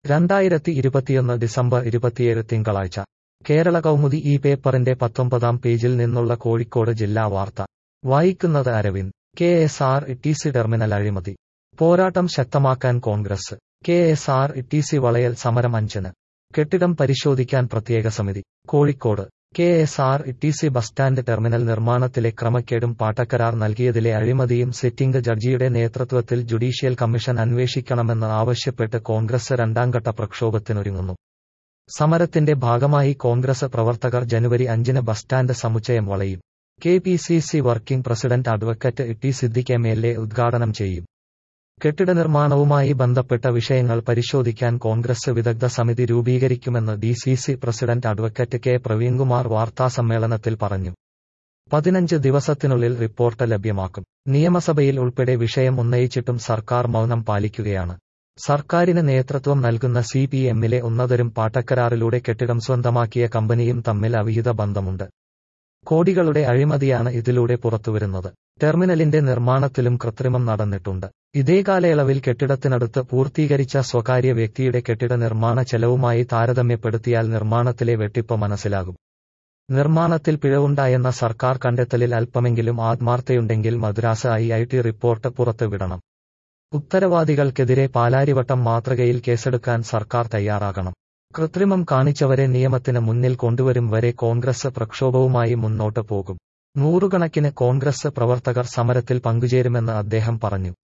രണ്ടായിരത്തി ഇരുപത്തിയൊന്ന് ഡിസംബർ ഇരുപത്തിയേഴ് തിങ്കളാഴ്ച കേരള കൗമുദി ഈ പേപ്പറിന്റെ പത്തൊമ്പതാം പേജിൽ നിന്നുള്ള കോഴിക്കോട് ജില്ലാ വാർത്ത വായിക്കുന്നത് Aravind K S R T C terminal അഴിമതി പോരാട്ടം ശക്തമാക്കാൻ Congress K S R T C വളയൽ സമരം അഞ്ചിന് കെട്ടിടം പരിശോധിക്കാൻ പ്രത്യേക സമിതി Kozhikode K S R T C bus stand terminal നിർമ്മാണത്തിലെ ക്രമക്കേടും പാട്ടക്കരാർ നൽകിയതിലെ അഴിമതിയും സിറ്റിംഗ് ജഡ്ജിയുടെ നേതൃത്വത്തിൽ ജുഡീഷ്യൽ കമ്മീഷൻ അന്വേഷിക്കണമെന്ന് ആവശ്യപ്പെട്ട് കോൺഗ്രസ് രണ്ടാംഘട്ട പ്രക്ഷോഭത്തിനൊരുങ്ങുന്നു സമരത്തിന്റെ ഭാഗമായി കോൺഗ്രസ് പ്രവർത്തകർ ജനുവരി അഞ്ചിന് ബസ് സ്റ്റാൻഡ് സമുച്ചയം വളയും K P C C working president advocate T Siddique M L A ഉദ്ഘാടനം ചെയ്യും കെട്ടിട നിർമ്മാണവുമായി ബന്ധപ്പെട്ട വിഷയങ്ങൾ പരിശോധിക്കാൻ കോൺഗ്രസ് വിദഗ്ധ സമിതി രൂപീകരിക്കുമെന്ന് D C C president advocate K Praveenkumar വാർത്താസമ്മേളനത്തിൽ പറഞ്ഞു പതിനഞ്ച് ദിവസത്തിനുള്ളിൽ റിപ്പോർട്ട് ലഭ്യമാക്കും നിയമസഭയിൽ ഉൾപ്പെടെ വിഷയം ഉന്നയിച്ചിട്ടും സർക്കാർ മൗനം പാലിക്കുകയാണ് സർക്കാരിന് നേതൃത്വം നൽകുന്ന സി പി എമ്മിലെ ഉന്നതരും പാട്ടക്കരാറിലൂടെ കെട്ടിടം സ്വന്തമാക്കിയ കമ്പനിയും തമ്മിൽ അവിഹിത ബന്ധമുണ്ട് കോടികളുടെ അഴിമതിയാണ് ഇതിലൂടെ പുറത്തുവരുന്നത് ടെർമിനലിന്റെ നിർമ്മാണത്തിലും കൃത്രിമം നടന്നിട്ടുണ്ട് ഇതേ കാലയളവിൽ കെട്ടിടത്തിനടുത്ത് പൂർത്തീകരിച്ച സ്വകാര്യ വ്യക്തിയുടെ കെട്ടിട നിർമ്മാണ ചെലവുമായി താരതമ്യപ്പെടുത്തിയാൽ നിർമ്മാണത്തിലെ വെട്ടിപ്പ് മനസ്സിലാകും നിർമ്മാണത്തിൽ പിഴവുണ്ടായെന്ന സർക്കാർ കണ്ടെത്തലിൽ അല്പമെങ്കിലും ആത്മാർത്ഥയുണ്ടെങ്കിൽ Madras I I T report പുറത്തുവിടണം ഉത്തരവാദികൾക്കെതിരെ പാലാരിവട്ടം മാതൃകയിൽ കേസെടുക്കാൻ സർക്കാർ തയ്യാറാകണം കൃത്രിമം കാണിച്ചവരെ നിയമത്തിന് മുന്നിൽ കൊണ്ടുവരും വരെ കോൺഗ്രസ് പ്രക്ഷോഭവുമായി മുന്നോട്ട് പോകും നൂറുകണക്കിന് കോൺഗ്രസ് പ്രവർത്തകർ സമരത്തിൽ പങ്കുചേരുമെന്ന് അദ്ദേഹം പറഞ്ഞു